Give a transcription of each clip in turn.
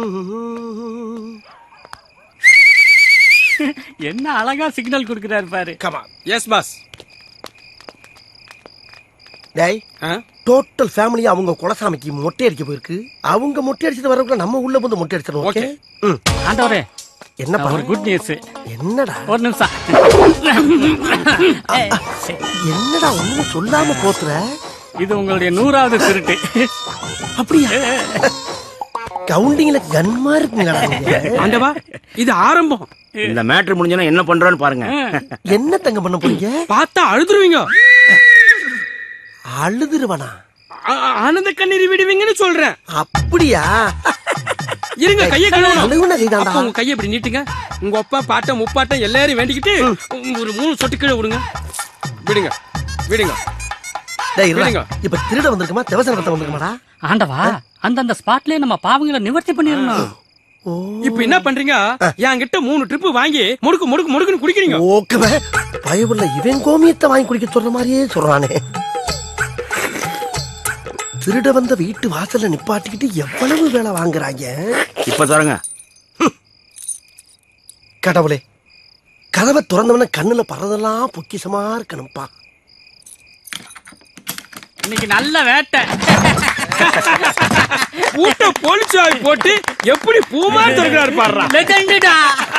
என்ன அழகா சிக்னல் கொடுக்கறாரு பாரு கமா எஸ் பாஸ் டேய் டோட்டல் ஃபேமிலி அவங்க குலசாமிக்கு மொட்டை அடிக்க போயிருக்கு அவங்க மொட்டை அடிச்சிட்டு வரக்குள்ள நம்ம உள்ள வந்து மொட்டை அடிச்சிடணும் ஓகே ம் ஆண்டவரே என்னப்பா ஒரு குட் நியூஸ் என்னடா ஒரு நிமிஷம் என்னடா ஒண்ணும் சொல்லாம போத்துற இது உங்களுடைய நூறாவது திருட்டு அப்படியா கவுண்டிங்ல கன்மா இருக்குங்களா நீங்க? ஆண்டவா இது ஆரம்பம் இந்த மேட்ரு முடிஞ்சோன்னா என்ன பண்றோன்னு பாருங்க என்ன தங்க பண்ண போறீங்க பார்த்தா அழுதுருவீங்க அழுதுருவனா ஆ- ஆனந்த கண்ணீர் விடுவீங்கன்னு சொல்றேன் அப்படியா இருங்க கையை கழுவணும் அழுகுன கைதான்டா. அப்ப உங்க கையை இப்படி நீட்டுங்க உங்க அப்பா பாட்டம் முப்பாட்டம் எல்லாரையும் வேண்டிக்கிட்டு ஒரு மூணு சொட்டு கீழே விடுங்க விடுங்க விடுங்க டேய் இருடா. விடுங்க. இப்ப திருட வந்திருக்குமா தேவசன ரத்தம் வந்திருக்குமாடா ஆண்டவா அந்தந்த ஸ்பாட்லயே நம்ம பாவங்களை நிவர்த்தி பண்ணிடணும் இப்ப என்ன பண்றீங்க என்கிட்ட மூணு ட்ரிப் வாங்கி முடுக்கு முடுக்கு முடுக்குன்னு குடிக்கிறீங்க ஓகே பயவுள்ள இவன் கோமியத்தை வாங்கி குடிக்க சொல்ற மாதிரியே சொல்றானே திருட வந்த வீட்டு வாசல்ல நிப்பாட்டிக்கிட்டு எவ்வளவு வேலை வாங்குறாங்க இப்ப தரங்க கடவுளே கதவை திறந்தவன கண்ணுல பறதெல்லாம் பொக்கிஷமா இருக்கணும்ப்பா இன்னைக்கு நல்ல வேட்டை ஊட்ட போலீஸாவி போட்டு எப்படி பூமா திறக்கிறாரு பாடுறா லெஜெண்டுடா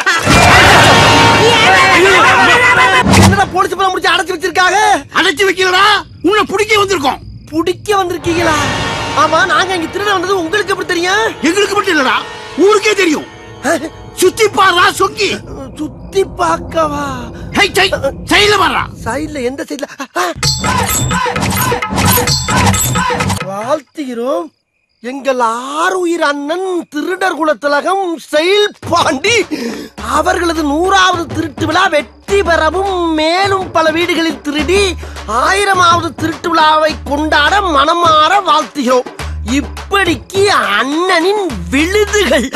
என்னடா போலீஸ் பணம் முடிச்சு அடைச்சு வச்சிருக்காங்க அடைச்சு வைக்கலடா உன்னை பிடிக்க வந்திருக்கோம் புடிக்க வந்திருக்கீங்களா ஆமா நாங்க இங்க திருட வந்தது உங்களுக்கு எப்படி தெரியும் எங்களுக்கு மட்டும் இல்லடா ஊருக்கே தெரியும் சுத்தி பாடுறா சொக்கி சுத்தி பார்க்கவா ஹை சை சைடுல பாடுறா சைடுல எந்த சைடுல வாழ்த்துகிறோம் எங்கள் ஆறுயிர் அண்ணன் திருடர் குலத்திலகம் செயல் பாண்டி அவர்களது நூறாவது திருட்டு விழா வெற்றி பெறவும் மேலும் பல வீடுகளில் திருடி ஆயிரமாவது திருட்டு விழாவை கொண்டாட மனமாற வாழ்த்துகிறோம் இப்படிக்கு அண்ணனின் விழுதுகள்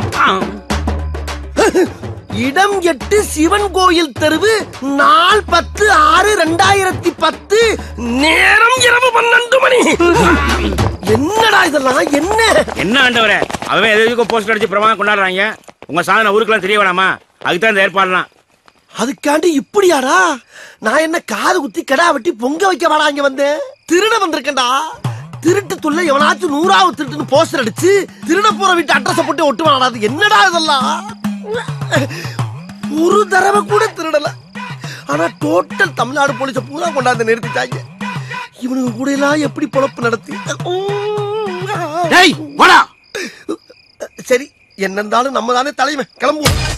இடம் எட்டு சிவன் கோயில் தெருவு நாள் பத்து ஆறு ரெண்டாயிரத்தி பத்து நேரம் இரவு பன்னெண்டு மணி என்னடா இதெல்லாம் என்ன என்ன ஆண்டவரே அவன் எதுக்கும் போஸ்டர் அடிச்சு பிரமாதம் கொண்டாடுறாங்க உங்க சாதனை ஊருக்குலாம் தெரிய வேணாமா அதுக்கு தான் இந்த ஏற்பாடுலாம் அதுக்காண்டி இப்படியாடா நான் என்ன காது குத்தி கடா வெட்டி பொங்க வைக்க வாடா இங்க வந்தேன் திருட வந்திருக்கேன்டா திருட்டு துள்ள எவனாச்சும் நூறாவது திருட்டுன்னு போஸ்டர் அடிச்சு திருட போற வீட்டு அட்ரஸ் போட்டு ஒட்டுவாடா அது என்னடா இதெல்லாம் ஒரு தடவை கூட திருடல ஆனா டோட்டல் தமிழ்நாடு போலீஸ பூரா கொண்டாந்து நிறுத்திட்டாங்க இவனுக்கு கூட எல்லாம் எப்படி பொழப்பு நடத்தி டேய் வாடா சரி என்ன இருந்தாலும் நம்ம தானே தலைமை கிளம்புவோம்